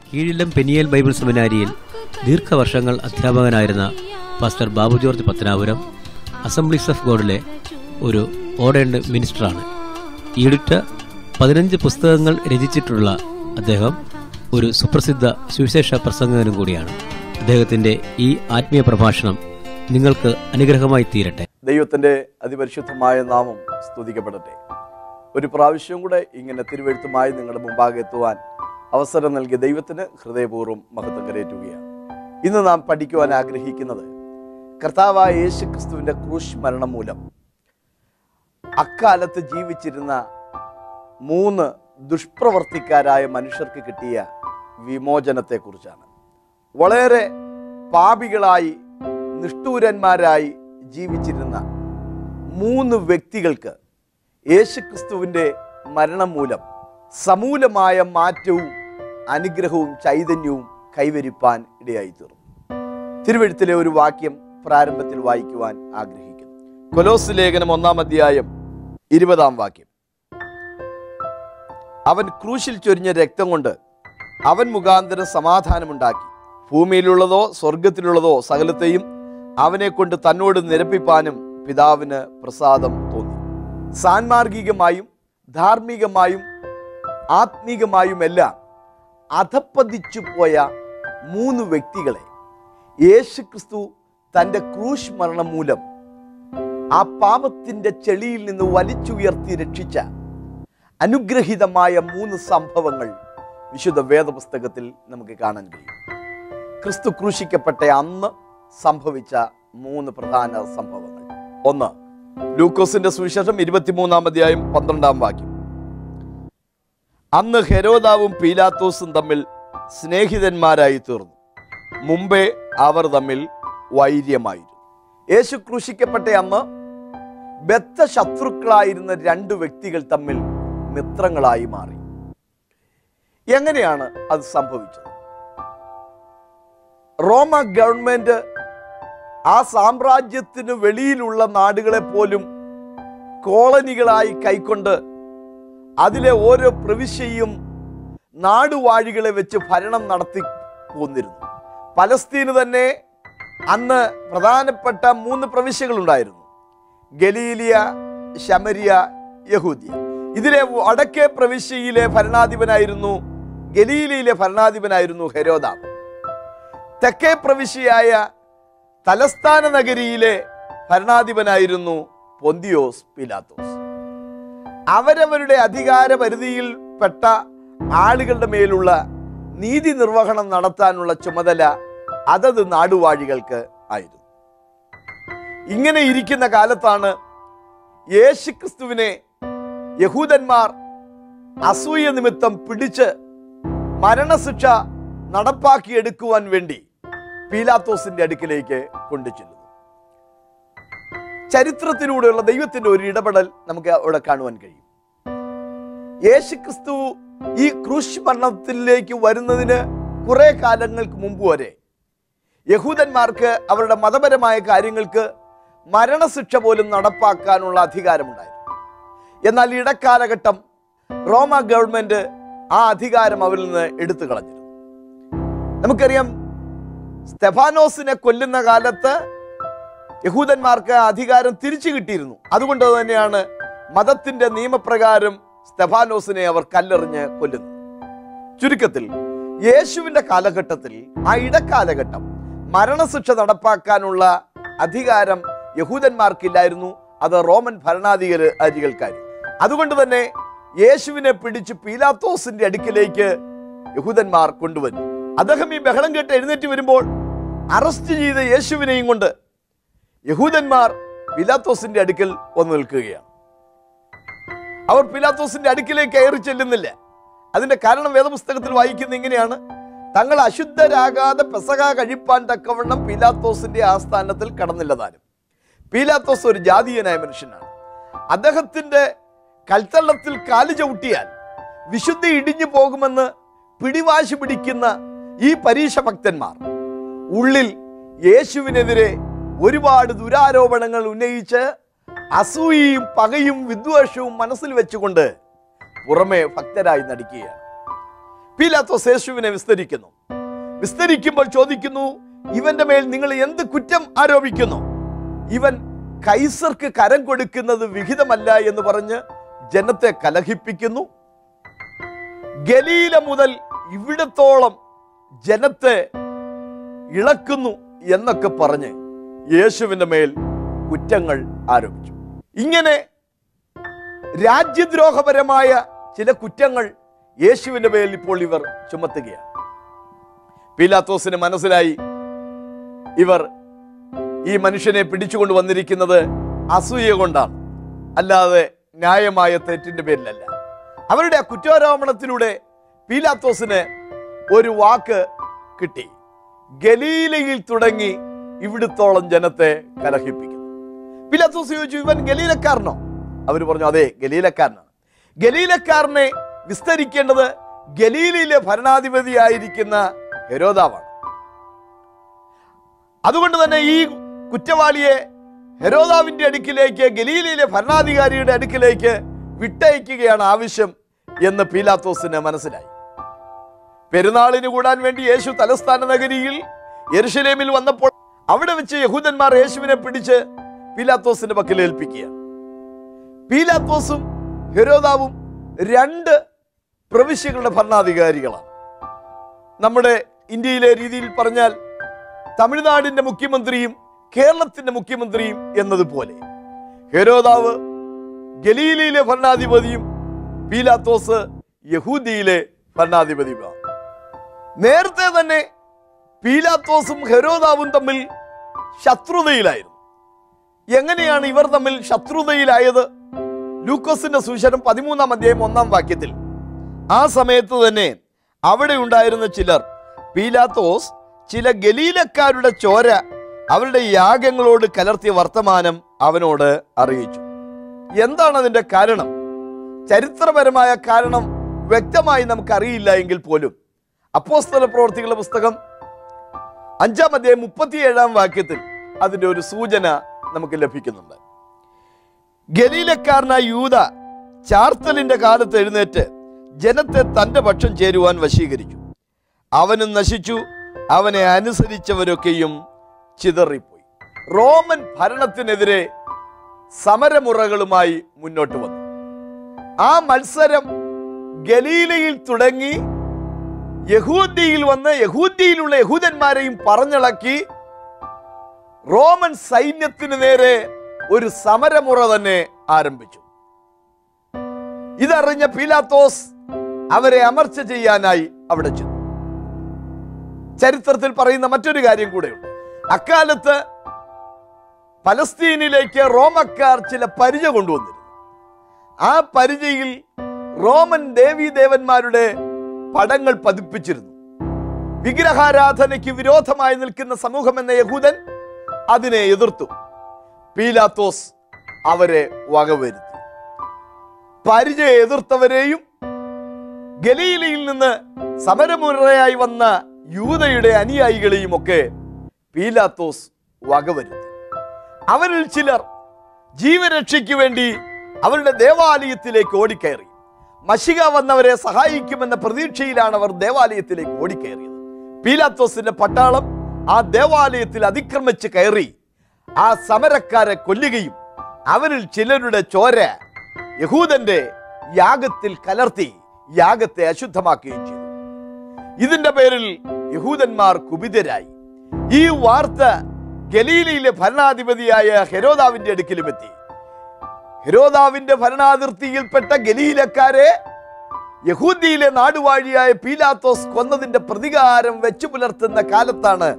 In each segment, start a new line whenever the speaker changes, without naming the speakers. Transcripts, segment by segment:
കീഴിലം Peniel Bible സെമിനാരിയിൽ ദീർഘവർഷങ്ങൾ അധ്യാപകനായിരുന്ന pastor Babu George Pathanapuram Assemblies of ഗോഡിലെ ഒരു ഓർഡേൺഡ് മിനിസ്റ്ററാണ് ഈടുറ്റ പതിനഞ്ച് പുസ്തകങ്ങൾ രചിച്ചിട്ടുള്ള അദ്ദേഹം ഒരു സുപ്രസിദ്ധ സുവിശേഷ പ്രസംഗകനും കൂടിയാണ് അദ്ദേഹത്തിൻ്റെ ഈ ആത്മീയ പ്രഭാഷണം നിങ്ങൾക്ക് അനുഗ്രഹമായി തീരട്ടെ
ദൈവത്തിൻ്റെ അതിപരിശുദ്ധമായ നാമം സ്തുതിക്കപ്പെടട്ടെ ഒരു പ്രാവശ്യം കൂടെ ഇങ്ങനെ തിരുവഴുത്തുമായി നിങ്ങളുടെ മുമ്പാകെ എത്തുവാൻ അവസരം നൽകിയ ദൈവത്തിന് ഹൃദയപൂർവ്വം മഹത്വം കരയേറ്റുകയാണ് ഇന്ന് നാം പഠിക്കുവാൻ ആഗ്രഹിക്കുന്നത് കർത്താവായ യേശു ക്രിസ്തുവിൻ്റെ ക്രൂശ് മരണം മൂലം അക്കാലത്ത് ജീവിച്ചിരുന്ന മൂന്ന് ദുഷ്പ്രവർത്തിക്കാരായ മനുഷ്യർക്ക് കിട്ടിയ വിമോചനത്തെക്കുറിച്ചാണ് വളരെ പാപികളായി നിഷ്ഠൂരന്മാരായി ജീവിച്ചിരുന്ന മൂന്ന് വ്യക്തികൾക്ക് യേശുക്രിസ്തുവിൻ്റെ മരണം മൂലം സമൂലമായ മാറ്റവും അനുഗ്രഹവും ചൈതന്യവും കൈവരിപ്പാൻ ഇടയായി തീർന്നു തിരുവഴുത്തിലെ ഒരു വാക്യം പ്രാരംഭത്തിൽ വായിക്കുവാൻ ആഗ്രഹിക്കുന്നു കൊലോസ് ലേഖനം ഒന്നാം അധ്യായം ഇരുപതാം വാക്യം അവൻ ക്രൂശിൽ ചൊരിഞ്ഞ രക്തം കൊണ്ട് അവൻ മുഖാന്തരം സമാധാനമുണ്ടാക്കി ഭൂമിയിലുള്ളതോ സ്വർഗത്തിലുള്ളതോ സകലത്തെയും അവനെ കൊണ്ട് തന്നോട് നിരപ്പിപ്പാനും പിതാവിന് പ്രസാദം തോന്നി സാൻമാർഗികമായും ധാർമ്മികമായും ആത്മീകമായുമെല്ലാം അധപ്പതിച്ചു പോയ മൂന്ന് വ്യക്തികളെ യേശു ക്രിസ്തു തൻ്റെ ക്രൂശ് മരണം മൂലം ആ പാപത്തിൻ്റെ ചെളിയിൽ നിന്ന് വലിച്ചുയർത്തി രക്ഷിച്ച അനുഗ്രഹീതമായ മൂന്ന് സംഭവങ്ങൾ വിശുദ്ധ വേദപുസ്തകത്തിൽ നമുക്ക് കാണാൻ കഴിയും ക്രിസ്തു ക്രൂശിക്കപ്പെട്ട അന്ന് സംഭവിച്ച മൂന്ന് പ്രധാന സംഭവങ്ങൾ ഒന്ന് ലൂക്കോസിന്റെ സുവിശേഷം ഇരുപത്തിമൂന്നാം അധ്യായം പന്ത്രണ്ടാം വാക്യം അന്ന് ഹെരോദാവും പീലാത്തോസും തമ്മിൽ സ്നേഹിതന്മാരായി തീർന്നു മുമ്പേ അവർ തമ്മിൽ വൈര്യമായിരുന്നു യേശു ക്രൂശിക്കപ്പെട്ട അന്ന് ബദ്ധ ശത്രുക്കളായിരുന്ന രണ്ട് വ്യക്തികൾ തമ്മിൽ മിത്രങ്ങളായി മാറി എങ്ങനെയാണ് അത് സംഭവിച്ചത് റോമ ഗവൺമെന്റ് ആ സാമ്രാജ്യത്തിന് വെളിയിലുള്ള നാടുകളെ പോലും കോളനികളായി കൈക്കൊണ്ട് അതിലെ ഓരോ പ്രവിശ്യയും നാടുവാഴികളെ വെച്ച് ഭരണം നടത്തി പോന്നിരുന്നു പലസ്തീന് തന്നെ അന്ന് പ്രധാനപ്പെട്ട മൂന്ന് പ്രവിശ്യകളുണ്ടായിരുന്നു ഗലീലിയ ശമരിയ യഹൂദിയ ഇതിലെ വടക്കേ പ്രവിശ്യയിലെ ഭരണാധിപനായിരുന്നു ഗലീലയിലെ ഭരണാധിപനായിരുന്നു ഹെരോദാവ് തെക്കേ പ്രവിശ്യയായ തലസ്ഥാന നഗരിയിലെ ഭരണാധിപനായിരുന്നു പൊന്തിയോസ് പിലാത്തോസ് അവരവരുടെ അധികാര പരിധിയിൽപ്പെട്ട ആളുകളുടെ മേലുള്ള നീതി നിർവഹണം നടത്താനുള്ള ചുമതല അതത് നാടുവാഴികൾക്ക് ആയിരുന്നു ഇങ്ങനെ ഇരിക്കുന്ന കാലത്താണ് യേശുക്രിസ്തുവിനെ യഹൂദന്മാർ അസൂയ നിമിത്തം പിടിച്ച് മരണശിക്ഷ നടപ്പാക്കിയെടുക്കുവാൻ വേണ്ടി പീലാത്തോസിന്റെ അടുക്കിലേക്ക് കൊണ്ടുചെല്ലുന്നു ചരിത്രത്തിലൂടെയുള്ള ദൈവത്തിന്റെ ഒരു ഇടപെടൽ നമുക്ക് അവിടെ കാണുവാൻ കഴിയും യേശുക്രിസ്തു ഈ ക്രൂശ് മരണത്തിലേക്ക് വരുന്നതിന് കുറെ കാലങ്ങൾക്ക് മുമ്പ് വരെ യഹൂദന്മാർക്ക് അവരുടെ മതപരമായ കാര്യങ്ങൾക്ക് മരണശിക്ഷ പോലും നടപ്പാക്കാനുള്ള അധികാരമുണ്ടായിരുന്നു എന്നാൽ ഇടക്കാലഘട്ടം റോമ ഗവൺമെന്റ് ആ അധികാരം അവരിൽ നിന്ന് എടുത്തു കളഞ്ഞിരുന്നു നമുക്കറിയാം സ്തെഫാനോസിനെ കൊല്ലുന്ന കാലത്ത് യഹൂദന്മാർക്ക് ആ അധികാരം തിരിച്ചു കിട്ടിയിരുന്നു അതുകൊണ്ട് തന്നെയാണ് മതത്തിന്റെ നിയമപ്രകാരം സ്തെഫാനോസിനെ അവർ കല്ലെറിഞ്ഞ് കൊല്ലുന്നു ചുരുക്കത്തിൽ യേശുവിന്റെ കാലഘട്ടത്തിൽ ആ ഇടക്കാലഘട്ടം മരണശിക്ഷ നടപ്പാക്കാനുള്ള അധികാരം യഹൂദന്മാർക്കില്ലായിരുന്നു അത് റോമൻ ഭരണാധികാരികൾക്കായിരുന്നു അതുകൊണ്ട് തന്നെ യേശുവിനെ പിടിച്ച് പീലാത്തോസിന്റെ അടുക്കിലേക്ക് യഹൂദന്മാർ കൊണ്ടുവന്നു അദ്ദേഹം ഈ ബഹളം കേട്ട് എഴുന്നേറ്റ് വരുമ്പോൾ അറസ്റ്റ് ചെയ്ത യേശുവിനെയും കൊണ്ട് യഹൂദന്മാർ പിലാത്തോസിന്റെ അടുക്കൽ വന്നു നിൽക്കുകയാണ് അവർ പിലാത്തോസിന്റെ അടുക്കിലേക്ക് കയറി ചെല്ലുന്നില്ല അതിന്റെ കാരണം വേദപുസ്തകത്തിൽ വായിക്കുന്ന ഇങ്ങനെയാണ് തങ്ങൾ അശുദ്ധരാകാതെ പെസക കഴിപ്പാൻ തക്കവണ്ണം പീലാത്തോസിന്റെ ആസ്ഥാനത്തിൽ കടന്നില്ല താനും പീലാത്തോസ് ഒരു ജാതീയനായ മനുഷ്യനാണ് അദ്ദേഹത്തിന്റെ കൽത്തള്ളത്തിൽ കാല് ചവിട്ടിയാൽ വിശുദ്ധി ഇടിഞ്ഞു പോകുമെന്ന് പിടിവാശി പിടിക്കുന്ന ഈ പരീക്ഷ ഭക്തന്മാർ ഉള്ളിൽ യേശുവിനെതിരെ ഒരുപാട് ദുരാരോപണങ്ങൾ ഉന്നയിച്ച് അസൂയയും പകയും വിദ്വേഷവും മനസ്സിൽ വെച്ചുകൊണ്ട് പുറമെ ഭക്തരായി നടിക്കുകയാണ് പീലാത്തോസ് യേശുവിനെ വിസ്തരിക്കുന്നു വിസ്തരിക്കുമ്പോൾ ചോദിക്കുന്നു ഇവന്റെ മേൽ നിങ്ങൾ എന്ത് കുറ്റം ആരോപിക്കുന്നു ഇവൻ കൈസർക്ക് കരം കൊടുക്കുന്നത് വിഹിതമല്ല എന്ന് പറഞ്ഞ് ജനത്തെ കലഹിപ്പിക്കുന്നു ഗലീല മുതൽ ഇവിടത്തോളം ജനത്തെ ഇളക്കുന്നു എന്നൊക്കെ പറഞ്ഞ് യേശുവിന്റെ മേൽ കുറ്റങ്ങൾ ആരോപിച്ചു ഇങ്ങനെ രാജ്യദ്രോഹപരമായ ചില കുറ്റങ്ങൾ യേശുവിന്റെ മേൽ ഇപ്പോൾ ഇവർ ചുമത്തുകയാണ് പീലാത്തോസിന് മനസ്സിലായി ഇവർ ഈ മനുഷ്യനെ പിടിച്ചുകൊണ്ട് വന്നിരിക്കുന്നത് അസൂയ കൊണ്ടാണ് അല്ലാതെ ന്യായമായ തെറ്റിന്റെ പേരിലല്ല അവരുടെ ആ കുറ്റാരോപണത്തിലൂടെ പീലാത്തോസിന് ഒരു വാക്ക് കിട്ടി ഗലീലയിൽ തുടങ്ങി ഇവിടുത്തോളം ജനത്തെ കലഹിപ്പിക്കുന്നു പീലാത്തോസ് ചോദിച്ചു ഇവൻ ഗലീലക്കാരനോ അവർ പറഞ്ഞു അതെ ഗലീലക്കാരനാണ് ഗലീലക്കാരനെ വിസ്തരിക്കേണ്ടത് ഗലീലയിലെ ഭരണാധിപതിയായിരിക്കുന്ന ഹെരോദാവാണ് അതുകൊണ്ട് തന്നെ ഈ കുറ്റവാളിയെ ഹെരോദാവിന്റെ അടുക്കിലേക്ക് ഗലീലയിലെ ഭരണാധികാരിയുടെ അടുക്കിലേക്ക് വിട്ടയക്കുകയാണ് ആവശ്യം എന്ന് പീലാത്തോസിന് മനസ്സിലായി പെരുന്നാളിന് കൂടാൻ വേണ്ടി യേശു തലസ്ഥാന നഗരിയിൽ യെരുശലേമിൽ വന്നപ്പോൾ അവിടെ വെച്ച് യഹൂദന്മാർ യേശുവിനെ പിടിച്ച് പീലാത്തോസിന്റെ പക്കൽ ഏൽപ്പിക്കുകയാണ് പീലാത്തോസും ഹെരോദാവും രണ്ട് പ്രവിശ്യകളുടെ ഭരണാധികാരികളാണ് നമ്മുടെ ഇന്ത്യയിലെ രീതിയിൽ പറഞ്ഞാൽ തമിഴ്നാടിന്റെ മുഖ്യമന്ത്രിയും കേരളത്തിന്റെ മുഖ്യമന്ത്രിയും എന്നതുപോലെ ഹെരോദാവ് ഗലീലയിലെ ഭരണാധിപതിയും പീലാത്തോസ് യഹൂദിയിലെ ഭരണാധിപതിയുമാണ് നേരത്തെ തന്നെ പീലാത്തോസും ഹെരോദാവും തമ്മിൽ ശത്രുതയിലായിരുന്നു എങ്ങനെയാണ് ഇവർ തമ്മിൽ ശത്രുതയിലായത് ലൂക്കോസിന്റെ സുശരം പതിമൂന്നാം അധ്യായം ഒന്നാം വാക്യത്തിൽ ആ സമയത്ത് തന്നെ അവിടെ ഉണ്ടായിരുന്ന ചിലർ പീലാത്തോസ് ചില ഗലീലക്കാരുടെ ചോര അവരുടെ യാഗങ്ങളോട് കലർത്തിയ വർത്തമാനം അവനോട് അറിയിച്ചു എന്താണ് അതിന്റെ കാരണം ചരിത്രപരമായ കാരണം വ്യക്തമായി നമുക്കറിയില്ല എങ്കിൽ പോലും അപ്പോസ്തല പ്രവർത്തികളുടെ പുസ്തകം അഞ്ചാം അധ്യായം മുപ്പത്തിയേഴാം വാക്യത്തിൽ അതിന്റെ ഒരു സൂചന നമുക്ക് ലഭിക്കുന്നുണ്ട് ഗലീലക്കാരനായ യൂത ചാർത്തലിന്റെ കാലത്ത് എഴുന്നേറ്റ് ജനത്തെ തന്റെ പക്ഷം ചേരുവാൻ വശീകരിച്ചു അവനും നശിച്ചു അവനെ അനുസരിച്ചവരൊക്കെയും ചിതറിപ്പോയി റോമൻ ഭരണത്തിനെതിരെ സമരമുറകളുമായി മുന്നോട്ട് വന്നു ആ മത്സരം ഗലീലയിൽ തുടങ്ങി യഹൂദിയിൽ വന്ന് യഹൂദിയിലുള്ള യഹൂദന്മാരെയും പറഞ്ഞിളക്കി റോമൻ സൈന്യത്തിന് നേരെ ഒരു സമരമുറ തന്നെ ആരംഭിച്ചു ഇതറിഞ്ഞ പീലാത്തോസ് അവരെ അമർച്ച ചെയ്യാനായി അവിടെ ചെന്നു ചരിത്രത്തിൽ പറയുന്ന മറ്റൊരു കാര്യം കൂടെയുണ്ട് അക്കാലത്ത് പലസ്തീനിലേക്ക് റോമക്കാർ ചില പരിച കൊണ്ടുവന്നിരുന്നു ആ പരിചയിൽ റോമൻ ദേവീദേവന്മാരുടെ പടങ്ങൾ പതിപ്പിച്ചിരുന്നു വിഗ്രഹാരാധനയ്ക്ക് വിരോധമായി നിൽക്കുന്ന സമൂഹം എന്ന യഹൂദൻ അതിനെ എതിർത്തു പീലാത്തോസ് അവരെ വകവരുത്തി പരിചയ എതിർത്തവരെയും ഗലീലയിൽ നിന്ന് സമരമുറയായി വന്ന യൂതയുടെ അനുയായികളെയും ഒക്കെ പീലാത്തോസ് വകവരുത്തി അവരിൽ ചിലർ ജീവരക്ഷയ്ക്ക് വേണ്ടി അവരുടെ ദേവാലയത്തിലേക്ക് ഓടിക്കയറി മഷിക വന്നവരെ സഹായിക്കുമെന്ന പ്രതീക്ഷയിലാണ് അവർ ദേവാലയത്തിലേക്ക് ഓടിക്കയറിയത് പീലാത്തോസിന്റെ പട്ടാളം ആ ദേവാലയത്തിൽ അതിക്രമിച്ച് കയറി ആ സമരക്കാരെ കൊല്ലുകയും അവരിൽ ചിലരുടെ ചോര യഹൂദന്റെ യാഗത്തിൽ കലർത്തി യാഗത്തെ അശുദ്ധമാക്കുകയും ചെയ്തു ഇതിന്റെ പേരിൽ യഹൂദന്മാർ കുപിതരായി ഈ വാർത്ത ഗലീലയിലെ ഭരണാധിപതിയായ ഹെരോദാവിന്റെ അടുക്കലും എത്തി ഹെരോദാവിന്റെ ഭരണാതിർത്തിയിൽപ്പെട്ട ഗലീലക്കാരെ യഹൂദിയിലെ നാടുവാഴിയായ പീലാത്തോസ് കൊന്നതിന്റെ പ്രതികാരം വെച്ചു പുലർത്തുന്ന കാലത്താണ്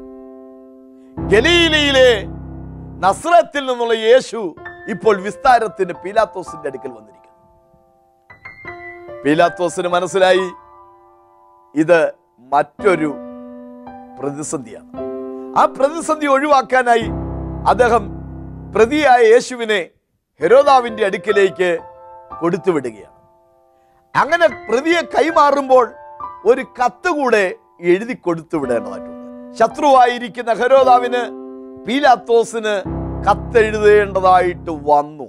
ഗലീലയിലെ നസ്രത്തിൽ നിന്നുള്ള യേശു ഇപ്പോൾ വിസ്താരത്തിന് പീലാത്തോസിന്റെ അടുക്കൽ വന്നിരിക്കുന്നു പീലാത്തോസിന് മനസ്സിലായി ഇത് മറ്റൊരു പ്രതിസന്ധിയാണ് ആ പ്രതിസന്ധി ഒഴിവാക്കാനായി അദ്ദേഹം പ്രതിയായ യേശുവിനെ ഹെരോദാവിന്റെ അടുക്കിലേക്ക് കൊടുത്തുവിടുകയാണ് അങ്ങനെ പ്രതിയെ കൈമാറുമ്പോൾ ഒരു കത്ത് കൂടെ എഴുതി കൊടുത്തു വിടേണ്ടതായിട്ടുണ്ട് ശത്രുവായിരിക്കുന്ന ഹെരോദാവിന് പീലാത്തോസിന് കത്തെഴുതേണ്ടതായിട്ട് വന്നു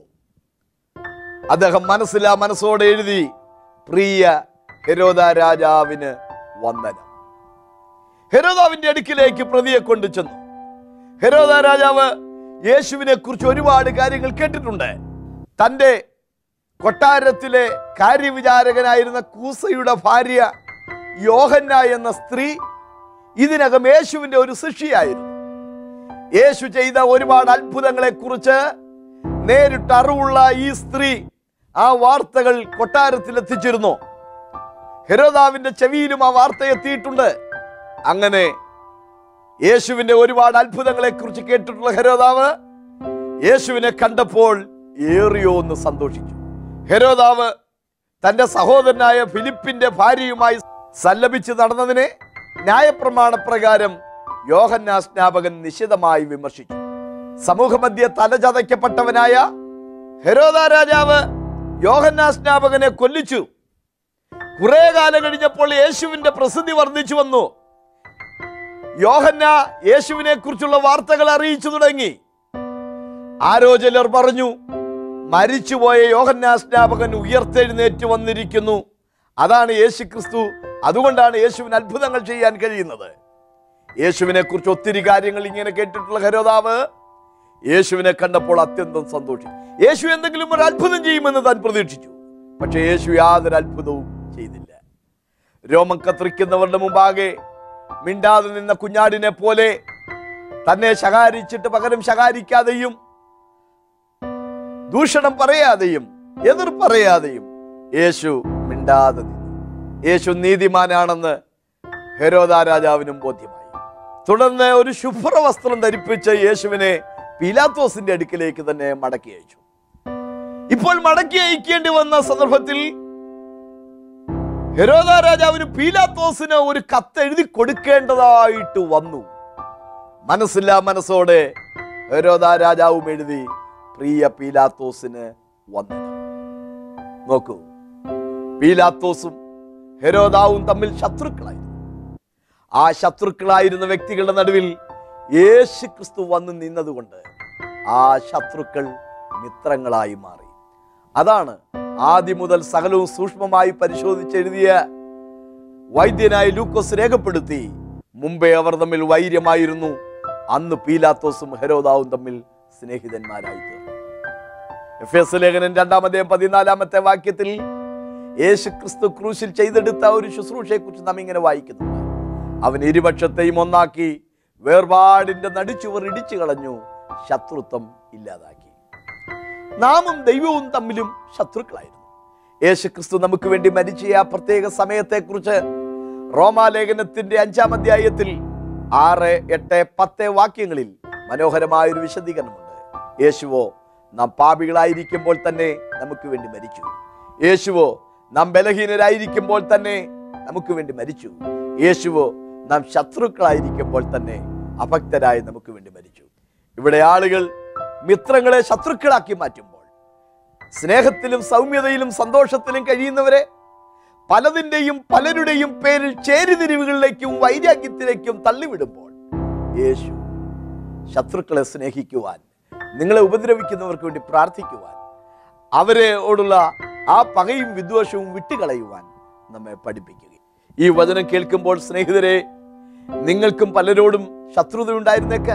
അദ്ദേഹം മനസ്സിലാ മനസ്സോടെ എഴുതി പ്രിയ ഹെരോദ രാജാവിന് വന്ദനം ഹെരോദാവിന്റെ അടുക്കിലേക്ക് പ്രതിയെ കൊണ്ടു ചെന്നു ഹെരോദ രാജാവ് യേശുവിനെ കുറിച്ച് ഒരുപാട് കാര്യങ്ങൾ കേട്ടിട്ടുണ്ട് തൻ്റെ കൊട്ടാരത്തിലെ കാര്യവിചാരകനായിരുന്ന കൂസയുടെ ഭാര്യ യോഹന്ന എന്ന സ്ത്രീ ഇതിനകം യേശുവിന്റെ ഒരു ശിഷ്യയായിരുന്നു യേശു ചെയ്ത ഒരുപാട് അത്ഭുതങ്ങളെ കുറിച്ച് നേരിട്ട് അറിവുള്ള ഈ സ്ത്രീ ആ വാർത്തകൾ കൊട്ടാരത്തിൽ എത്തിച്ചിരുന്നു ഹെരോദാവിന്റെ ചെവിയിലും ആ വാർത്ത എത്തിയിട്ടുണ്ട് അങ്ങനെ യേശുവിന്റെ ഒരുപാട് അത്ഭുതങ്ങളെ കുറിച്ച് കേട്ടിട്ടുള്ള ഹെരോദാവ് യേശുവിനെ കണ്ടപ്പോൾ ഏറിയോ ഒന്ന് സന്തോഷിച്ചു ഹെരോദാവ് തന്റെ സഹോദരനായ ഫിലിപ്പിന്റെ ഭാര്യയുമായി സല്ലപിച്ച് നടന്നതിനെ ന്യായപ്രമാണ പ്രകാരം യോഹന്നാ സ്നാപകൻ നിശിതമായി വിമർശിച്ചു സമൂഹമധ്യ തലചതയ്ക്കപ്പെട്ടവനായ ഹെരോദ രാജാവ് യോഹന്നാ സ്നാപകനെ കൊല്ലിച്ചു കുറെ കാലം കഴിഞ്ഞപ്പോൾ യേശുവിന്റെ പ്രസിദ്ധി വർദ്ധിച്ചു വന്നു യോഹന്ന യേശുവിനെ കുറിച്ചുള്ള വാർത്തകൾ അറിയിച്ചു തുടങ്ങി ആരോ ചിലർ പറഞ്ഞു മരിച്ചുപോയ യോഹന്നാ സ്നാപകൻ ഉയർത്തെഴുന്നേറ്റ് വന്നിരിക്കുന്നു അതാണ് യേശു ക്രിസ്തു അതുകൊണ്ടാണ് യേശുവിന് അത്ഭുതങ്ങൾ ചെയ്യാൻ കഴിയുന്നത് യേശുവിനെ കുറിച്ച് ഒത്തിരി കാര്യങ്ങൾ ഇങ്ങനെ കേട്ടിട്ടുള്ള ഹരോദാവ് യേശുവിനെ കണ്ടപ്പോൾ അത്യന്തം സന്തോഷിച്ചു യേശു എന്തെങ്കിലും ഒരു അത്ഭുതം ചെയ്യുമെന്ന് താൻ പ്രതീക്ഷിച്ചു പക്ഷേ യേശു യാതൊരു അത്ഭുതവും ചെയ്തില്ല രോമം കത്തിരിക്കുന്നവരുടെ മുമ്പാകെ മിണ്ടാതെ നിന്ന കുഞ്ഞാടിനെ പോലെ തന്നെ ശകാരിച്ചിട്ട് പകരം ശകാരിക്കാതെയും ദൂഷണം പറയാതെയും എതിർ പറയാതെയും യേശു മിണ്ടാതെ നിന്നു യേശു നീതിമാനാണെന്ന് ഹെരോദാ രാജാവിനും ബോധ്യമായി തുടർന്ന് ഒരു ശുഭ്ര വസ്ത്രം ധരിപ്പിച്ച് യേശുവിനെ പീലാത്തോസിന്റെ അടുക്കിലേക്ക് തന്നെ മടക്കി അയച്ചു ഇപ്പോൾ മടക്കി അയക്കേണ്ടി വന്ന സന്ദർഭത്തിൽ ഹെരോദാ രാജാവിന് പീലാത്തോസിന് ഒരു കത്ത് എഴുതി കൊടുക്കേണ്ടതായിട്ട് വന്നു മനസ്സില്ലാ മനസ്സോടെ ഹെരോദാ രാജാവും എഴുതി പ്രിയ പീലാത്തോസിന് വന്ദനം നോക്കൂ പീലാത്തോസും ഹെരോദാവും തമ്മിൽ ശത്രുക്കളായിരുന്നു ആ ശത്രുക്കളായിരുന്ന വ്യക്തികളുടെ നടുവിൽ യേശു ക്രിസ്തു വന്ന് നിന്നതുകൊണ്ട് ആ ശത്രുക്കൾ മിത്രങ്ങളായി മാറി അതാണ് ആദ്യം മുതൽ സകലവും സൂക്ഷ്മമായി പരിശോധിച്ചെഴുതിയ വൈദ്യനായ ലൂക്കോസ് രേഖപ്പെടുത്തി മുമ്പേ അവർ തമ്മിൽ വൈര്യമായിരുന്നു അന്ന് പീലാത്തോസും ഹെരോദാവും തമ്മിൽ സ്നേഹിതന്മാരായി തീർന്നു എഫ് എസ് ലേഖനൻ രണ്ടാമതേ പതിനാലാമത്തെ വാക്യത്തിൽ യേശു ക്രിസ്തു ക്രൂശിൽ ചെയ്തെടുത്ത ഒരു ശുശ്രൂഷയെ കുറിച്ച് നാം ഇങ്ങനെ വായിക്കുന്നുണ്ട് അവൻ ഇരുപക്ഷത്തെയും ഒന്നാക്കി വേർപാടിന്റെ നടിച്ചുവർ ഇടിച്ചു കളഞ്ഞു ശത്രുത്വം ഇല്ലാതാക്കി നാമും ദൈവവും തമ്മിലും ശത്രുക്കളായിരുന്നു യേശു ക്രിസ്തു നമുക്ക് വേണ്ടി മരിച്ച ആ പ്രത്യേക സമയത്തെക്കുറിച്ച് റോമാലേഖനത്തിന്റെ അഞ്ചാം അധ്യായത്തിൽ ആറ് എട്ട് പത്ത് വാക്യങ്ങളിൽ മനോഹരമായ ഒരു വിശദീകരണമുണ്ട് യേശുവോ നാം പാപികളായിരിക്കുമ്പോൾ തന്നെ നമുക്ക് വേണ്ടി മരിച്ചു യേശുവോ നാം ബലഹീനരായിരിക്കുമ്പോൾ തന്നെ നമുക്ക് വേണ്ടി മരിച്ചു യേശുവോ നാം ശത്രുക്കളായിരിക്കുമ്പോൾ തന്നെ അഭക്തരായി നമുക്ക് വേണ്ടി മരിച്ചു ഇവിടെ ആളുകൾ മിത്രങ്ങളെ ശത്രുക്കളാക്കി മാറ്റുമ്പോൾ സ്നേഹത്തിലും സൗമ്യതയിലും സന്തോഷത്തിലും കഴിയുന്നവരെ പലതിൻ്റെയും പലരുടെയും പേരിൽ ചേരിതിരിവുകളിലേക്കും വൈരാഗ്യത്തിലേക്കും തള്ളിവിടുമ്പോൾ യേശു ശത്രുക്കളെ സ്നേഹിക്കുവാൻ നിങ്ങളെ ഉപദ്രവിക്കുന്നവർക്ക് വേണ്ടി പ്രാർത്ഥിക്കുവാൻ അവരോടുള്ള ആ പകയും വിദ്വേഷവും വിട്ടുകളയുവാൻ നമ്മെ പഠിപ്പിക്കുക ഈ വചനം കേൾക്കുമ്പോൾ സ്നേഹിതരെ നിങ്ങൾക്കും പലരോടും ശത്രുത ഉണ്ടായിരുന്നേക്ക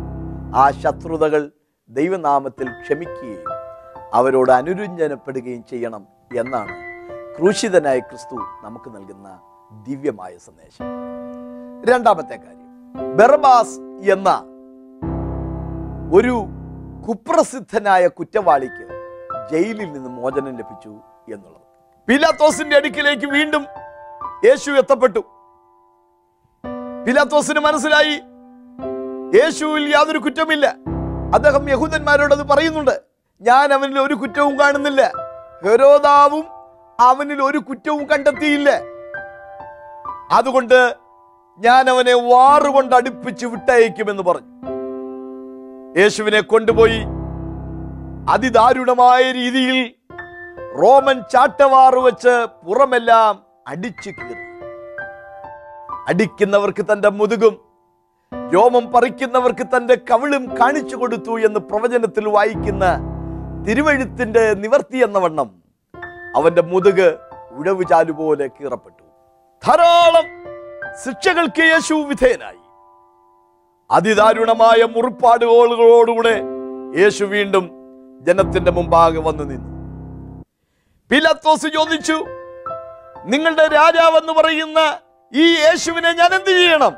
ആ ശത്രുതകൾ ദൈവനാമത്തിൽ ക്ഷമിക്കുകയും അവരോട് അനുരഞ്ജനപ്പെടുകയും ചെയ്യണം എന്നാണ് ക്രൂശിതനായ ക്രിസ്തു നമുക്ക് നൽകുന്ന ദിവ്യമായ സന്ദേശം രണ്ടാമത്തെ കാര്യം ബെർബാസ് എന്ന ഒരു കുപ്രസിദ്ധനായ കുറ്റവാളിക്ക് ജയിലിൽ നിന്ന് മോചനം ലഭിച്ചു എന്നുള്ളത് പിലാത്തോസിന്റെ അടുക്കിലേക്ക് വീണ്ടും യേശു എത്തപ്പെട്ടു പിലാത്തോസിന് മനസ്സിലായി യേശുവിൽ യാതൊരു കുറ്റമില്ല അദ്ദേഹം യഹൂദന്മാരോട് അത് പറയുന്നുണ്ട് ഞാൻ അവനിൽ ഒരു കുറ്റവും കാണുന്നില്ല ഹെരോദാവും അവനിൽ ഒരു കുറ്റവും കണ്ടെത്തിയില്ല അതുകൊണ്ട് ഞാൻ അവനെ വാറുകൊണ്ട് അടുപ്പിച്ച് വിട്ടയക്കുമെന്ന് പറഞ്ഞു യേശുവിനെ കൊണ്ടുപോയി അതിദാരുണമായ രീതിയിൽ റോമൻ ചാട്ടവാറ് വെച്ച് പുറമെല്ലാം അടിച്ചു കീറി അടിക്കുന്നവർക്ക് തന്റെ മുതുകും രോമം പറിക്കുന്നവർക്ക് തന്റെ കവിളും കാണിച്ചു കൊടുത്തു എന്ന് പ്രവചനത്തിൽ വായിക്കുന്ന തിരുവഴുത്തിന്റെ നിവർത്തി എന്ന വണ്ണം അവന്റെ മുതുക് ഉഴവുചാലു പോലെ കീറപ്പെട്ടു ധാരാളം ശിക്ഷകൾക്ക് യേശു വിധേയനായി അതിദാരുണമായ മുറിപ്പാടുകളോടുകൂടെ യേശു വീണ്ടും ജനത്തിന്റെ മുമ്പാകെ വന്നു നിന്നു പിലാത്തോസ് ചോദിച്ചു നിങ്ങളുടെ രാജാവെന്ന് പറയുന്ന ഈ യേശുവിനെ ഞാൻ എന്ത് ചെയ്യണം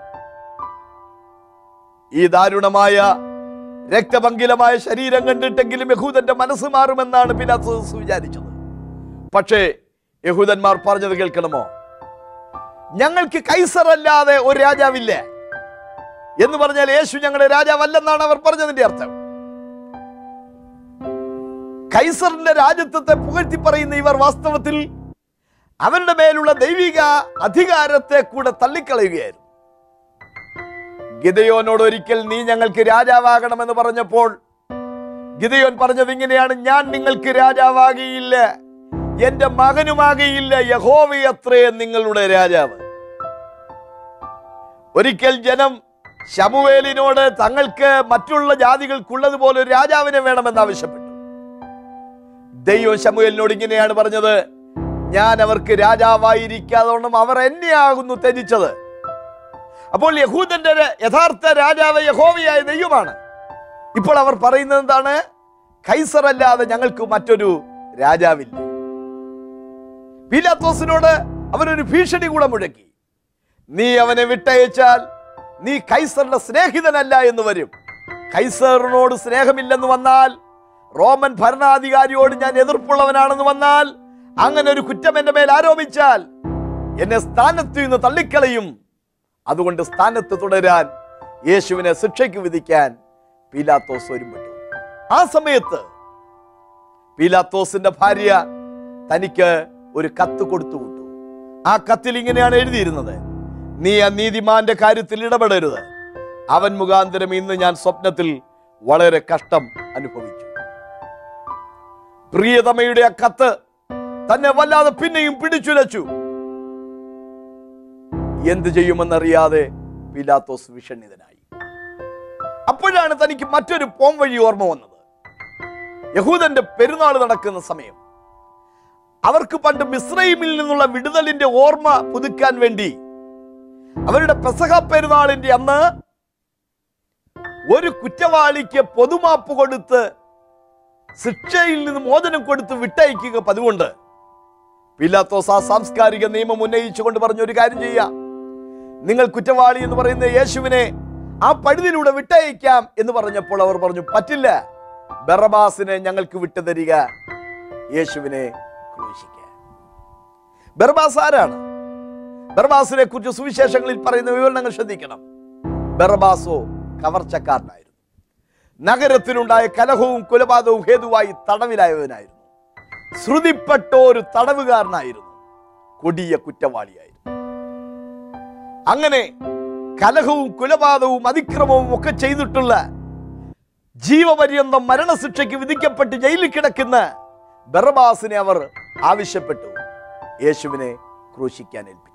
ഈ ദാരുണമായ രക്തപങ്കിലമായ ശരീരം കണ്ടിട്ടെങ്കിലും യഹൂദന്റെ മനസ്സ് മാറുമെന്നാണ് പിലാത്തോസ് വിചാരിച്ചത് പക്ഷേ യഹൂദന്മാർ പറഞ്ഞത് കേൾക്കണമോ ഞങ്ങൾക്ക് കൈസർ അല്ലാതെ ഒരു രാജാവില്ല എന്ന് പറഞ്ഞാൽ യേശു ഞങ്ങളുടെ രാജാവല്ലെന്നാണ് അവർ പറഞ്ഞതിന്റെ അർത്ഥം കൈസറിന്റെ രാജ്യത്വത്തെ പുകഴ്ത്തി പറയുന്ന ഇവർ വാസ്തവത്തിൽ അവരുടെ മേലുള്ള ദൈവിക അധികാരത്തെ കൂടെ തള്ളിക്കളയുകയായിരുന്നു ഗിതയോനോട് ഒരിക്കൽ നീ ഞങ്ങൾക്ക് രാജാവാകണമെന്ന് പറഞ്ഞപ്പോൾ ഗിതയോൻ പറഞ്ഞത് ഇങ്ങനെയാണ് ഞാൻ നിങ്ങൾക്ക് രാജാവാകിയില്ല എന്റെ മകനുമാകിയില്ല യഹോവയത്രേ നിങ്ങളുടെ രാജാവ് ഒരിക്കൽ ജനം ശമുവേലിനോട് തങ്ങൾക്ക് മറ്റുള്ള ജാതികൾക്കുള്ളതുപോലെ ഒരു രാജാവിനെ വേണമെന്ന് ആവശ്യപ്പെട്ടു ദൈവം ശമുവേലിനോട് ഇങ്ങനെയാണ് പറഞ്ഞത് ഞാൻ അവർക്ക് രാജാവായിരിക്കാതോണം അവർ എന്നെയാകുന്നു ത്യജിച്ചത് അപ്പോൾ യഹൂദന്റെ ര- യഥാർത്ഥ രാജാവ് യഹോവയായ ദൈവമാണ് ഇപ്പോൾ അവർ പറയുന്നത് എന്താണ് കൈസർ അല്ലാതെ ഞങ്ങൾക്ക് മറ്റൊരു രാജാവില്ല പീലാത്തോസിനോട് അവനൊരു ഭീഷണി കൂടെ മുഴക്കി നീ അവനെ വിട്ടയച്ചാൽ നീ കൈസറിന്റെ സ്നേഹിതനല്ല എന്ന് വരും കൈസറിനോട് സ്നേഹമില്ലെന്ന് വന്നാൽ റോമൻ ഭരണാധികാരിയോട് ഞാൻ എതിർപ്പുള്ളവനാണെന്ന് വന്നാൽ അങ്ങനെ ഒരു കുറ്റം എന്റെ മേൽ ആരോപിച്ചാൽ എന്നെ സ്ഥാനത്ത് നിന്ന് തള്ളിക്കളയും അതുകൊണ്ട് സ്ഥാനത്ത് തുടരാൻ യേശുവിനെ ശിക്ഷയ്ക്ക് വിധിക്കാൻ പീലാത്തോസ് ഒരുമ്പെട്ടു ആ സമയത്ത് പീലാത്തോസിന്റെ ഭാര്യ തനിക്ക് ഒരു കത്ത് കൊടുത്തു വിട്ടു ആ കത്തിൽ ഇങ്ങനെയാണ് എഴുതിയിരുന്നത് നീ ആ നീതിമാന്റെ കാര്യത്തിൽ ഇടപെടരുത് അവൻ മുഖാന്തരം ഇന്ന് ഞാൻ സ്വപ്നത്തിൽ വളരെ കഷ്ടം അനുഭവിച്ചു പ്രിയതമയുടെ ആ കത്ത് തന്നെ വല്ലാതെ പിന്നെയും പിടിച്ചുലച്ചു എന്ത് ചെയ്യുമെന്നറിയാതെ പിലാത്തോസ് വിഷണ്ണിതനായി അപ്പോഴാണ് തനിക്ക് മറ്റൊരു പോം വഴി ഓർമ്മ വന്നത് യഹൂദന്റെ പെരുന്നാൾ നടക്കുന്ന സമയം അവർക്ക് പണ്ട് മിസ്രൈമിൽ നിന്നുള്ള വിടുതലിന്റെ ഓർമ്മ പുതുക്കാൻ വേണ്ടി അവരുടെ പെസഹ പെരുന്നാളിന്റെ അന്ന് ഒരു കുറ്റവാളിക്ക് പൊതുമാപ്പ് കൊടുത്ത് ശിക്ഷയിൽ നിന്ന് മോചനം കൊടുത്ത് വിട്ടയക്കുക പതിവുണ്ട് പിലാത്തോസ് ആ സാംസ്കാരിക നിയമം ഉന്നയിച്ചുകൊണ്ട് പറഞ്ഞ ഒരു കാര്യം ചെയ്യാം നിങ്ങൾ കുറ്റവാളി എന്ന് പറയുന്ന യേശുവിനെ ആ പഴുതിലൂടെ വിട്ടയക്കാം എന്ന് പറഞ്ഞപ്പോൾ അവർ പറഞ്ഞു പറ്റില്ല ബറബാസിനെ ഞങ്ങൾക്ക് വിട്ടുതരിക യേശുവിനെ ക്രൂശിക്കാൻ ബർബാസ് ആരാണ് ബർബാസിനെ കുറിച്ച് സുവിശേഷങ്ങളിൽ പറയുന്ന വിവരണങ്ങൾ ശ്രദ്ധിക്കണം ബർബാസോ കവർച്ചക്കാരനായിരുന്നു നഗരത്തിലുണ്ടായ കലഹവും കൊലപാതകവും ഹേതുവായി തടവിലായവനായിരുന്നു ശ്രുതിപ്പെട്ട ഒരു തടവുകാരനായിരുന്നു കൊടിയ കുറ്റവാളിയായിരുന്നു അങ്ങനെ കലഹവും കുലപാതകവും അതിക്രമവും ഒക്കെ ചെയ്തിട്ടുള്ള ജീവപര്യന്തം മരണശിക്ഷയ്ക്ക് വിധിക്കപ്പെട്ട് ജയിലിൽ കിടക്കുന്ന ബറബാസിനെ അവർ ആവശ്യപ്പെട്ടു യേശുവിനെ ക്രൂശിക്കാൻ ഏൽപ്പിച്ചു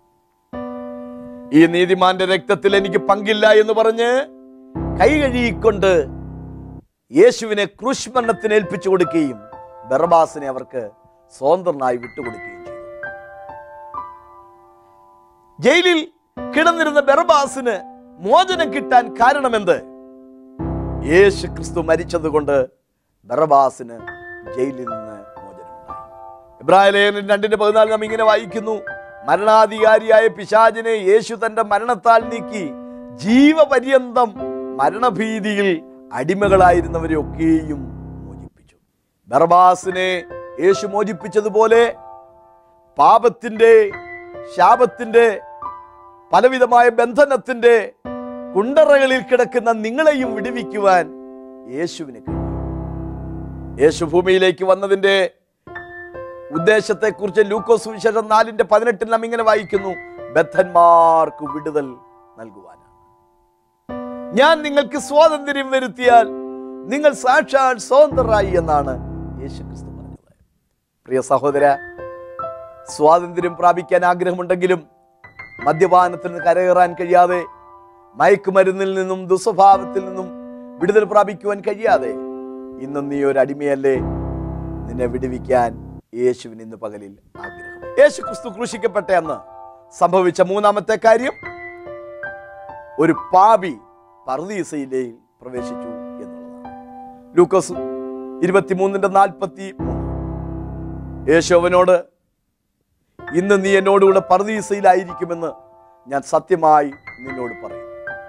ഈ നീതിമാന്റെ രക്തത്തിൽ എനിക്ക് പങ്കില്ല എന്ന് പറഞ്ഞ് കൈ കഴുകിക്കൊണ്ട് യേശുവിനെ ക്രൂശ് ഏൽപ്പിച്ചു കൊടുക്കുകയും ബറബാസിനെ അവർക്ക് സ്വതന്ത്രനായി വിട്ടുകൊടുക്കുകയും ചെയ്തു ജയിലിൽ കിടന്നിരുന്ന ബറബാസിന് മോചനം കിട്ടാൻ കാരണമെന്ത് യേശു ക്രിസ്തു മരിച്ചത് കൊണ്ട് ബറബാസിന് ജയിലിൽ നിന്ന് മോചനമുണ്ടായി ഇബ്രാഹിം ലേഖനം രണ്ടിന്റെ പതിനാല് നാം ഇങ്ങനെ വായിക്കുന്നു മരണാധികാരിയായ പിശാചിനെ യേശു തന്റെ മരണത്താൽ നീക്കി ജീവപര്യന്തം മരണഭീതിയിൽ അടിമകളായിരുന്നവരെ ഒക്കെയും മോചിപ്പിച്ചു ബർബാസിനെ യേശു മോചിപ്പിച്ചതുപോലെ പാപത്തിന്റെ ശാപത്തിന്റെ പലവിധമായ ബന്ധനത്തിന്റെ കുണ്ടറകളിൽ കിടക്കുന്ന നിങ്ങളെയും വിടുവിക്കുവാൻ യേശുവിന് കഴിയും യേശു ഭൂമിയിലേക്ക് വന്നതിന്റെ ഉദ്ദേശത്തെക്കുറിച്ച് ലൂക്കോസ് സുവിശേഷം നാലിന്റെ പതിനെട്ടിൽ നാം ഇങ്ങനെ വായിക്കുന്നു ബദ്ധന്മാർക്ക് വിടുതൽ നൽകുവാനാണ് ഞാൻ നിങ്ങൾക്ക് സ്വാതന്ത്ര്യം വരുത്തിയാൽ നിങ്ങൾ സാക്ഷാൽ സ്വതന്ത്രരായി എന്നാണ് യേശു ക്രിസ്തു പറഞ്ഞത് പ്രിയ സഹോദര സ്വാതന്ത്ര്യം പ്രാപിക്കാൻ ആഗ്രഹമുണ്ടെങ്കിലും മദ്യപാനത്തിൽ നിന്ന് കരകയറാൻ കഴിയാതെ മയക്കുമരുന്നിൽ നിന്നും ദുസ്വഭാവത്തിൽ നിന്നും വിടുതൽ പ്രാപിക്കുവാൻ കഴിയാതെ ഇന്നും നീ ഒരു അടിമയല്ലേ നിന്നെ വിടുവിക്കാൻ യേശുവിന് ഇന്ന് പകലിൽ ആഗ്രഹം യേശു ക്രിസ്തു ക്രൂശിക്കപ്പെട്ട അന്ന് സംഭവിച്ച മൂന്നാമത്തെ കാര്യം ഒരു പാപി പർദീസയിലേക്ക് പ്രവേശിച്ചു എന്നുള്ളതാണ് ലൂക്കോസ് ഇരുപത്തിമൂന്നിന്റെ നാൽപ്പത്തി മൂന്ന് യേശോവനോട് ഇന്ന് നീ എന്നോടുകൂടെ പർദീസയിലായിരിക്കുമെന്ന് ഞാൻ സത്യമായി നിന്നോട് പറയും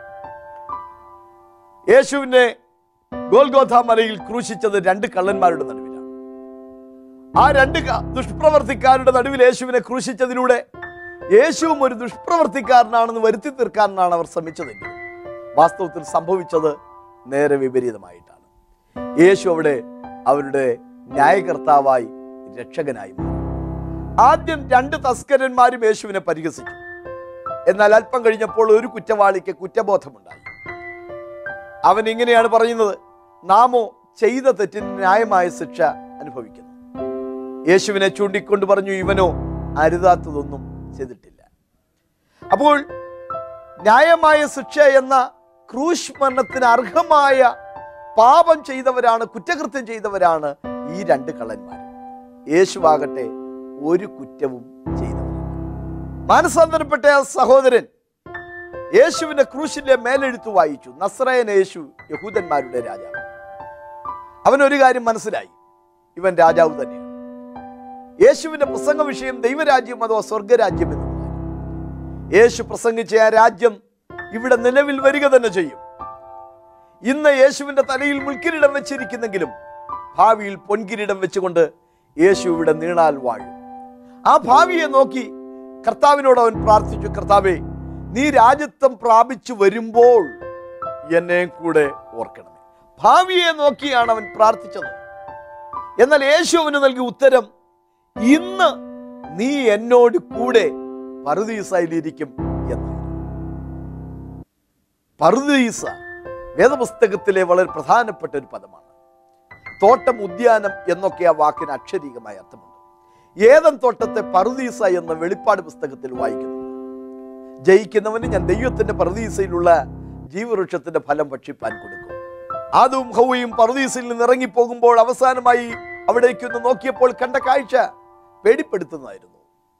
യേശുവിനെ ഗോൽഗോഥ മലയിൽ ക്രൂശിച്ചത് രണ്ട് കള്ളന്മാരുടെ നടുവിലാണ് ആ രണ്ട് ക- ദുഷ്പ്രവർത്തിക്കാരുടെ നടുവിൽ യേശുവിനെ ക്രൂശിച്ചതിലൂടെ യേശുവും ഒരു ദുഷ്പ്രവർത്തിക്കാരനാണെന്ന് വരുത്തി തീർക്കാനാണ് അവർ ശ്രമിച്ചതെങ്കിൽ വാസ്തവത്തിൽ സംഭവിച്ചത് നേരെ വിപരീതമായിട്ടാണ് യേശു അവിടെ അവരുടെ ന്യായകർത്താവായി രക്ഷകനായി മാറി ആദ്യം രണ്ട് തസ്കരന്മാരും യേശുവിനെ പരിഹസിച്ചു എന്നാൽ അല്പം കഴിഞ്ഞപ്പോൾ ഒരു കുറ്റവാളിക്ക് കുറ്റബോധമുണ്ടായി അവൻ ഇങ്ങനെയാണ് പറയുന്നത് നാമോ ചെയ്ത തെറ്റിന് ന്യായമായ ശിക്ഷ അനുഭവിക്കുന്നു യേശുവിനെ ചൂണ്ടിക്കൊണ്ട് പറഞ്ഞു ഇവനോ അരുതാത്തതൊന്നും ചെയ്തിട്ടില്ല അപ്പോൾ ന്യായമായ ശിക്ഷ എന്ന ക്രൂശ് മരണത്തിന് അർഹമായ പാപം ചെയ്തവരാണ് കുറ്റകൃത്യം ചെയ്തവരാണ് ഈ രണ്ട് കള്ളന്മാർ യേശുവാകട്ടെ ഒരു കുറ്റവും ചെയ്തവരല്ല മാനസാന്തരപ്പെട്ട ആ സഹോദരൻ യേശുവിന്റെ ക്രൂശിന്റെ മേലെഴുത്ത് വായിച്ചു നസ്രയൻ യേശു യഹൂദന്മാരുടെ രാജാവ് അവൻ ഒരു കാര്യം മനസ്സിലായി ഇവൻ രാജാവ് തന്നെയാണ് യേശുവിന്റെ പ്രസംഗ വിഷയം ദൈവരാജ്യം അഥവാ സ്വർഗരാജ്യം എന്നുള്ളതായിരുന്നു യേശു പ്രസംഗിച്ച ആ രാജ്യം ഇവിടെ നിലവിൽ വരിക തന്നെ ചെയ്യും ഇന്ന് യേശുവിന്റെ തലയിൽ മുൾക്കിരീടം വെച്ചിരിക്കുന്നെങ്കിലും ഭാവിയിൽ പൊൻകിരീടം വെച്ചുകൊണ്ട് യേശു ഇവിടെ നീണാൽ വാഴും ആ ഭാവിയെ നോക്കി കർത്താവിനോട് അവൻ പ്രാർത്ഥിച്ചു കർത്താവേ നീ രാജ്യത്വം പ്രാപിച്ചു വരുമ്പോൾ എന്നെ കൂടെ ഓർക്കണമേ ഭാവിയെ നോക്കിയാണ് അവൻ പ്രാർത്ഥിച്ചത് എന്നാൽ യേശു അവന് നൽകിയ ഉത്തരം ഇന്ന് നീ എന്നോട് കൂടെ പറുദീസയിലിരിക്കും എന്നായിരുന്നു പറുദീസ വേദപുസ്തകത്തിലെ വളരെ പ്രധാനപ്പെട്ട ഒരു പദമാണ് തോട്ടം ഉദ്യാനം എന്നൊക്കെ ആ വാക്കിന് അക്ഷരീകമായ അർത്ഥമുണ്ട് ഏതൻ തോട്ടത്തെ പറുദീസ എന്ന വെളിപ്പാട് പുസ്തകത്തിൽ വായിക്കുന്നു ജയിക്കുന്നവന് ഞാൻ ദൈവത്തിന്റെ പറുദീസയിലുള്ള ജീവവൃക്ഷത്തിന്റെ ഫലം ഭക്ഷിപ്പാൻ കൊടുക്കും ആദും ഹൗവയും പറുദീസയിൽ നിന്ന് ഇറങ്ങിപ്പോകുമ്പോൾ അവസാനമായി അവിടേക്കൊന്ന് നോക്കിയപ്പോൾ കണ്ട കാഴ്ച പേടിപ്പെടുത്തുന്നതായിരുന്നു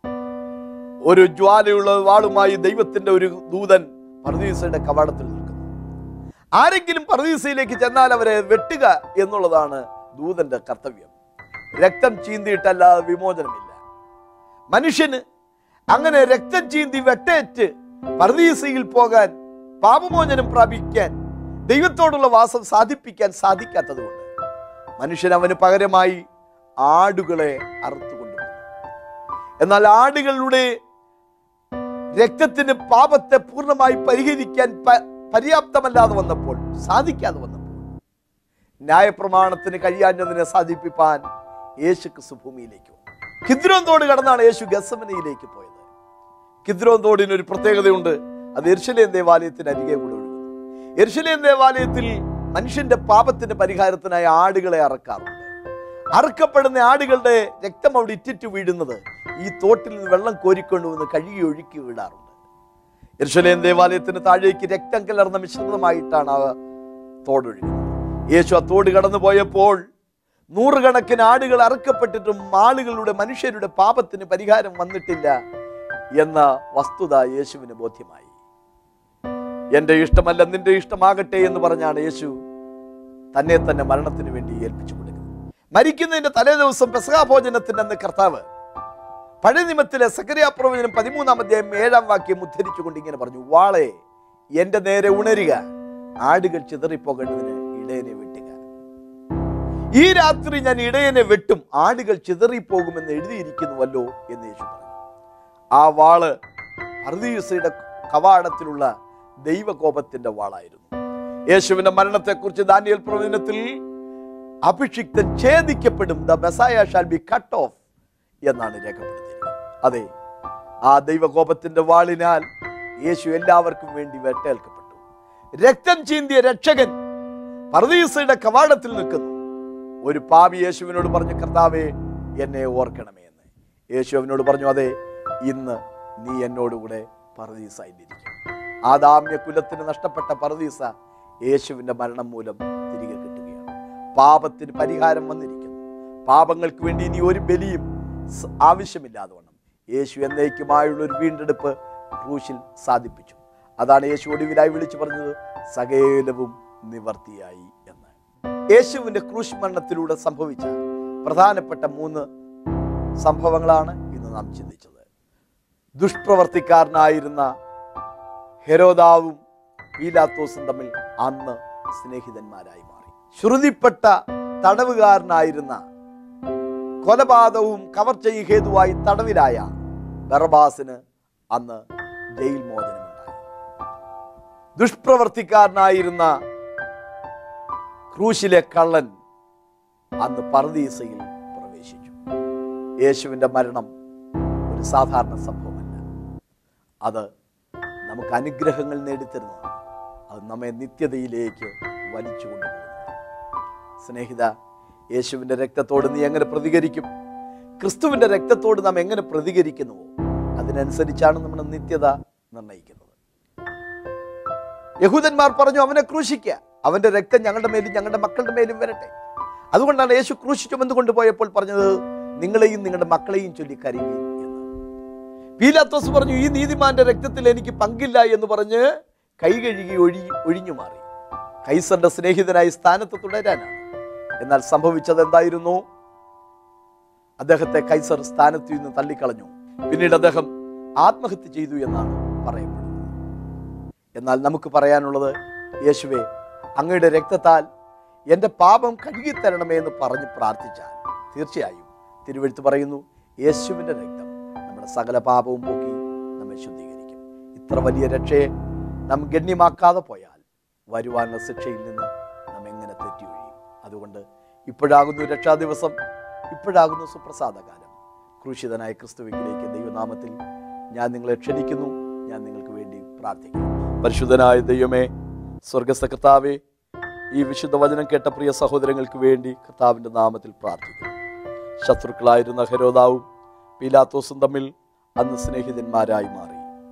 ഒരു ജ്വാലയുള്ള വാളുമായി ദൈവത്തിന്റെ ഒരു ദൂതൻ പർദീസയുടെ കവാടത്തിൽ നിൽക്കുന്നു ആരെങ്കിലും പർദീസയിലേക്ക് ചെന്നാൽ അവരെ വെട്ടുക എന്നുള്ളതാണ് ദൂതന്റെ കർത്തവ്യം രക്തം ചീന്തിയിട്ടല്ലാതെ വിമോചനമില്ല മനുഷ്യന് അങ്ങനെ രക്തം ചീന്തി വെട്ടേറ്റ് പർദീസയിൽ പോകാൻ പാപമോചനം പ്രാപിക്കാൻ ദൈവത്തോടുള്ള വാസം സാധിപ്പിക്കാൻ സാധിക്കാത്തത് കൊണ്ട് മനുഷ്യൻ അവന് പകരമായി ആടുകളെ അറുത്തുകൊണ്ടുപോകും എന്നാൽ ആടുകളുടെ രക്തത്തിന് പാപത്തെ പൂർണ്ണമായി പരിഹരിക്കാൻ പ- പര്യാപ്തമല്ലാതെ വന്നപ്പോൾ സാധിക്കാതെ വന്നപ്പോൾ ന്യായപ്രമാണത്തിന് കഴിയാഞ്ഞതിനെ സാധിപ്പിപ്പാൻ യേശു ക്രിസ്തു ഭൂമിയിലേക്ക് വന്നു കിദ്രോൻ തോട് കടന്നാണ് യേശു ഗസമനയിലേക്ക് പോയത് കിദ്രോൻ തോടിന് ഒരു പ്രത്യേകതയുണ്ട് അത് എർശലേം ദേവാലയത്തിന് അരികെ കൂടെ ഒഴുകുന്നു എർശലേം ദേവാലയത്തിൽ മനുഷ്യന്റെ പാപത്തിന്റെ പരിഹാരത്തിനായി ആടുകളെ അറക്കാറുണ്ട് അറുക്കപ്പെടുന്ന ആടുകളുടെ രക്തം അവിടെ ഇറ്റിറ്റ് വീഴുന്നത് ഈ തോട്ടിൽ നിന്ന് വെള്ളം കോരിക്കൊണ്ടുവന്ന് കഴുകി ഒഴുക്കി വിടാറുണ്ട് യെരുശലേം ദേവാലയത്തിന് താഴേക്ക് രക്തം കലർന്ന മിശ്രിതമായിട്ടാണ് ആ തോടൊഴുകുന്നത് യേശു ആ തോട് കടന്നു പോയപ്പോൾ നൂറുകണക്കിന് ആടുകൾ അറുക്കപ്പെട്ടിട്ടും ആളുകളുടെ മനുഷ്യരുടെ പാപത്തിന് പരിഹാരം വന്നിട്ടില്ല എന്ന വസ്തുത യേശുവിന് ബോധ്യമായി എന്റെ ഇഷ്ടമല്ല നിന്റെ ഇഷ്ടമാകട്ടെ എന്ന് പറഞ്ഞാണ് യേശു തന്നെ തന്നെ മരണത്തിന് വേണ്ടി ഏൽപ്പിച്ചു കൊടുക്കുന്നത് മരിക്കുന്നതിന്റെ തലേ ദിവസം പെസഹാ ഭോജനത്തിന്റെ അന്ന് കർത്താവ് പഴയ നിയമത്തിലെ സക്കരിയ പ്രവചനം പതിമൂന്നാം അധ്യായം ഏഴാം വാക്യം ഉദ്ധരിച്ചുകൊണ്ട് ഇങ്ങനെ പറഞ്ഞു വാളെ എന്റെ നേരെ ഉണരുക ആടുകൾ ചിതറിപ്പോകേണ്ടതിന് ഇടയനെ വെട്ടുക ഈ രാത്രി ഞാൻ ഇടയനെ വെട്ടും ആടുകൾ ചിതറിപ്പോകുമെന്ന് എഴുതിയിരിക്കുന്നുവല്ലോ എന്ന് യേശു പറഞ്ഞു ആ വാള് പർദീസയുടെ കവാടത്തിലുള്ള ദൈവകോപത്തിന്റെ വാളായിരുന്നു യേശുവിന്റെ മരണത്തെക്കുറിച്ച് ദാനിയൽ പ്രവചനത്തിൽ അഭിഷിക്തൻ ഛേദിക്കപ്പെടും the Messiah shall be cut off എന്നാണ് രേഖപ്പെടുത്തിയിരിക്കുന്നത് അതെ ആ ദൈവകോപത്തിന്റെ വാളിനാൽ യേശു എല്ലാവർക്കും വേണ്ടി വെട്ടേൽക്കപ്പെട്ടു രക്തം ചീന്തിയ രക്ഷകൻ പർദീസയുടെ കവാടത്തിൽ നിൽക്കുന്നു ഒരു പാപി യേശുവിനോട് പറഞ്ഞു കർത്താവേ എന്നെ ഓർക്കണമേ എന്ന് യേശു അവനോട് പറഞ്ഞു അതെ ഇന്ന് നീ എന്നോടുകൂടെ പർദീസായിരിക്കും ആദാമ്യ കുലത്തിന് നഷ്ടപ്പെട്ട പർദീസ യേശുവിന്റെ മരണം മൂലം തിരികെ കിട്ടുകയാണ് പാപത്തിന് പരിഹാരം വന്നിരിക്കുന്നു പാപങ്ങൾക്ക് വേണ്ടി ഇനി ഒരു ബലിയും സ് ആവശ്യമില്ലാതെ വണ്ണം യേശു എന്നേക്കുമായുള്ള ഒരു വീണ്ടെടുപ്പ് ക്രൂശിൽ സാധിപ്പിച്ചു അതാണ് യേശു ഒടുവിലായി വിളിച്ചു പറഞ്ഞത് സകേലവും നിവർത്തിയായി എന്ന് യേശുവിന്റെ ക്രൂശ് മരണത്തിലൂടെ സംഭവിച്ച പ്രധാനപ്പെട്ട മൂന്ന് സംഭവങ്ങളാണ് ഇന്ന് നാം ചിന്തിച്ചത് ദുഷ്പ്രവർത്തിക്കാരനായിരുന്ന ഹെരോദാവും പീലാത്തോസും തമ്മിൽ അന്ന് സ്നേഹിതന്മാരായി മാറി ശ്രുതിപ്പെട്ട തടവുകാരനായിരുന്ന കൊലപാതകവും കവർച്ചയും ഹേതുവായി തടവിലായ ബർബാസിന് അന്ന് ജയിൽ മോചനമുണ്ടായി ദുഷ്പ്രവർത്തിക്കാരനായിരുന്ന ക്രൂശിലെ കള്ളൻ അന്ന് പർദീസയിൽ പ്രവേശിച്ചു യേശുവിന്റെ മരണം ഒരു സാധാരണ സംഭവമല്ല അത് നമുക്ക് അനുഗ്രഹങ്ങൾ നേടിത്തരുന്നതാണ് അത് നമ്മെ നിത്യതയിലേക്ക് വലിച്ചു കൊണ്ടുപോകുന്നതാണ് സ്നേഹിത യേശുവിൻ്റെ രക്തത്തോട് നീ എങ്ങനെ പ്രതികരിക്കും ക്രിസ്തുവിൻ്റെ രക്തത്തോട് നാം എങ്ങനെ പ്രതികരിക്കുന്നുവോ അതിനനുസരിച്ചാണ് നമ്മുടെ നിത്യത നിർണ്ണയിക്കുന്നത് യഹൂദന്മാർ പറഞ്ഞു അവനെ ക്രൂശിക്കുക അവന്റെ രക്തം ഞങ്ങളുടെ മേലും ഞങ്ങളുടെ മക്കളുടെ മേലും വരട്ടെ അതുകൊണ്ടാണ് യേശു ക്രൂശി ചുമന്നു കൊണ്ടുപോയപ്പോൾ പറഞ്ഞത് നിങ്ങളെയും നിങ്ങളുടെ മക്കളെയും ചൊല്ലി കരയുകയും എന്ന് പീലാത്തോസ് പറഞ്ഞു ഈ നീതിമാന്റെ രക്തത്തിൽ എനിക്ക് പങ്കില്ല എന്ന് പറഞ്ഞ് കൈ കഴുകി ഒഴി ഒഴിഞ്ഞു മാറി കൈസറിന്റെ സ്നേഹിതനായി സ്ഥാനത്ത് തുടരാനാണ് എന്നാൽ സംഭവിച്ചത് എന്തായിരുന്നു അദ്ദേഹത്തെ കൈസർ സ്ഥാനത്ത് നിന്ന് തള്ളിക്കളഞ്ഞു പിന്നീട് അദ്ദേഹം ആത്മഹത്യ ചെയ്തു എന്നാണ് പറയപ്പെടുന്നത് എന്നാൽ നമുക്ക് പറയാനുള്ളത് യേശുവെ അങ്ങയുടെ രക്തത്താൽ എൻ്റെ പാപം കഴുകിത്തരണമേ എന്ന് പറഞ്ഞ് പ്രാർത്ഥിച്ചാൽ തീർച്ചയായും തിരുവഴുത്ത് പറയുന്നു യേശുവിൻ്റെ രക്തം നമ്മുടെ സകല പാപവും പോക്കി നമ്മെ ശുദ്ധീകരിക്കും ഇത്ര വലിയ രക്ഷയെ നാം ഗണ്യമാക്കാതെ പോയാൽ വരുവാനുള്ള ശിക്ഷയിൽ നിന്ന് നാം എങ്ങനെ തെറ്റിയൊഴിയും അതുകൊണ്ട് ഇപ്പോഴാകുന്നു രക്ഷാ ദിവസം ഇപ്പോഴാകുന്നു സുപ്രസാദകാലം ക്രൂശിതനായ ക്രിസ്തുവിലേക്ക് ദൈവനാമത്തിൽ ഞാൻ നിങ്ങളെ ക്ഷണിക്കുന്നു ഞാൻ നിങ്ങൾക്ക് വേണ്ടി പ്രാർത്ഥിക്കുന്നു പരിശുദ്ധനായ ദൈവമേ സ്വർഗസ്ഥ കർത്താവേ ഈ വിശുദ്ധ വചനം കേട്ട പ്രിയ സഹോദരങ്ങൾക്ക് വേണ്ടി കർത്താവിൻ്റെ നാമത്തിൽ പ്രാർത്ഥിക്കുന്നു ശത്രുക്കളായിരുന്ന ഹെരോദാവും പീലാത്തോസും തമ്മിൽ അന്ന് സ്നേഹിതന്മാരായി മാറി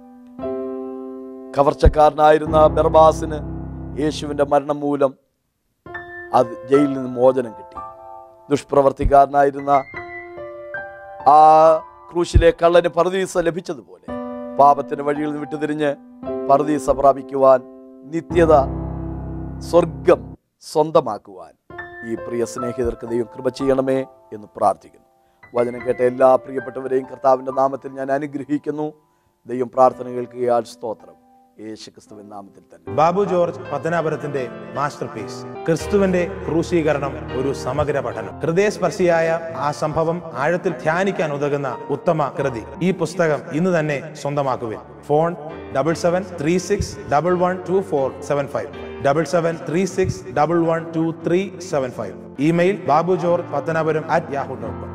കവർച്ചക്കാരനായിരുന്ന ബർബാസിന് യേശുവിൻ്റെ മരണം മൂലം അത് ജയിലിൽ നിന്ന് മോചനം കിട്ടി ദുഷ്പ്രവർത്തിക്കാരനായിരുന്ന ആ ക്രൂശിലെ കള്ളന് പർദീസ ലഭിച്ചതുപോലെ പാപത്തിന് വഴിയിൽ നിന്ന് വിട്ടുതിരിഞ്ഞ് പർദീസ പ്രാപിക്കുവാൻ നിത്യത സ്വർഗം സ്വന്തമാക്കുവാൻ ഈ പ്രിയ സ്നേഹിതർക്ക് ദൈവം കൃപ ചെയ്യണമേ എന്ന് പ്രാർത്ഥിക്കുന്നു വചനം കേട്ട എല്ലാ പ്രിയപ്പെട്ടവരെയും കർത്താവിൻ്റെ നാമത്തിൽ ഞാൻ അനുഗ്രഹിക്കുന്നു ദൈവം പ്രാർത്ഥന കേൾക്കുകയാൽ സ്തോത്രം യേശു ക്രിസ്തുവിൻ നാമത്തിൽ തന്നെ
ബാബു ജോർജ് പത്തനാപുരത്തിന്റെ മാസ്റ്റർ പീസ് ക്രിസ്തുവിന്റെ ക്രൂശീകരണം ഒരു സമഗ്ര പഠനം ഹൃദയസ്പർശിയായ ആ സംഭവം ആഴത്തിൽ ധ്യാനിക്കാൻ ഉതകുന്ന ഉത്തമ കൃതി ഈ പുസ്തകം ഇന്ന് തന്നെ സ്വന്തമാക്കുവിൻ phone double seven three six double one two four seven five double seven three six double one two three seven five email Babu George Pathanapuram at Yahoo dot com